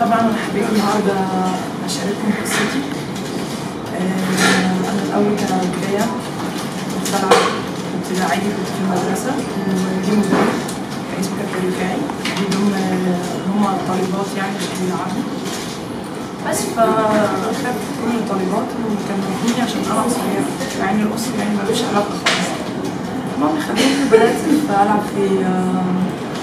طبعا انا حبيت النهارده اشارككم قصتي آه، انا الاول كبدايه كنت بلعب كنت عادي كنت في المدرسه وجي مدرب كان اسمه كابتن رفاعي بيضم هم الطالبات يعني اللي بيلعبوا بس فاخدت كل الطالبات وكانوا واخديني عشان انا قصيره مع ان القصر يعني ملوش علاقه خالص المهم خليني بدات العب في آه،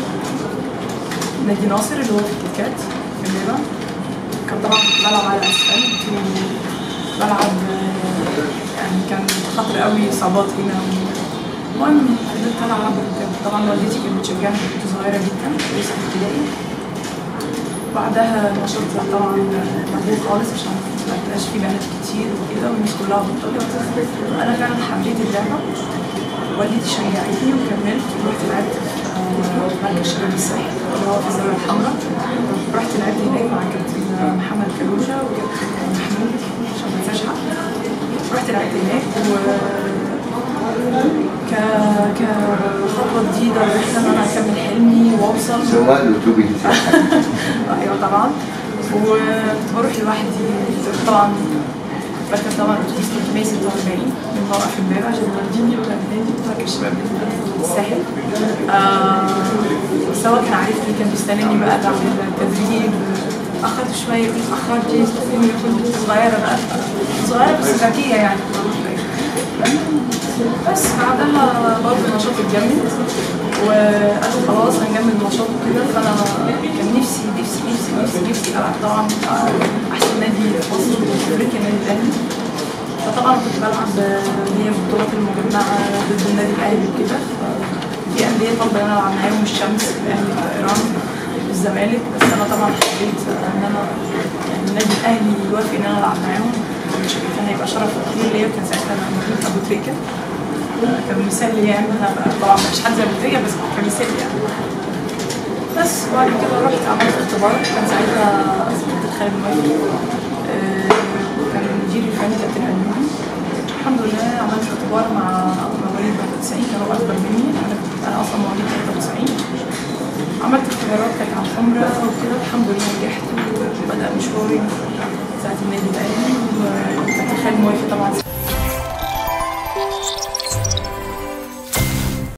نادي ناصر اللي هو في الكيكات في الليبة كان طبعا كنت بلعب على اسفلت وبلعب آه، يعني كان خطر قوي اصابات هنا المهم فضلت العب وكانت طبعا والدتي كانت بتشجعني كنت صغيره جدا لسه في ابتدائي بعدها النشاط طبعا محبوب خالص عشان ما بقاش في بنات كتير وكده والناس كلها بطلت انا فعلا حبيت اللعبه والدتي شجعتني وكملت ورحت لعبت في مركز شباب الساحل اللي هو في الزاويه الحمراء رحت لعبت هناك مع كابتن محمد كالوجا وكابتن محمود عشان ما انساش حد رحت لعبت هناك و ك كخطوه جديده رحت ان انا اكمل حلمي واوصل سؤال وتوبي ايوه طبعا وكنت بروح لوحدي طبعا بركب طبعا اتوبيس 346 من موقف امبارح عشان يوديني ويوديني مركز شباب الساحل آه سواء كان عارفني كان بيستناني بقى بعد التدريب اتأخرت شوية يقول اتأخرت كنت صغيرة بقى صغيرة بس ذكية يعني بس بعدها برضه النشاط اتجمد وقالوا خلاص هنجمد النشاط وكده فانا كان نفسي نفسي نفسي نفسي نفسي العب طبعا احسن نادي في مصر افريقيا النادي الاهلي فطبعا كنت بلعب اللي هي البطولات المجمعه ضد النادي الاهلي وكده في انديه طالبه ان انا العب معاهم الشمس الاهلي طيران الزمالك بس انا طبعا حبيت ان انا يعني النادي الاهلي يوافق ان انا العب معاهم كان هيبقى شرف كبير ليا وكان ساعتها موجود ابو تريكه كان مثال ليا يعني انا طبعا مش حد زي ابو تريكه بس كان مثال يعني بس وبعد كده رحت عملت اختبار كان ساعتها اسمه خالد مايكل كان مديري الفني كابتن ألماني الحمد لله عملت اختبار مع مواليد 91 كانوا اكبر مني انا انا اصلا مواليد 93 عملت اختبارات كانت عن حمرة وكده الحمد لله نجحت وبدأ مشواري ساعة النادي الأهلي وكابتن خالد موافق طبعا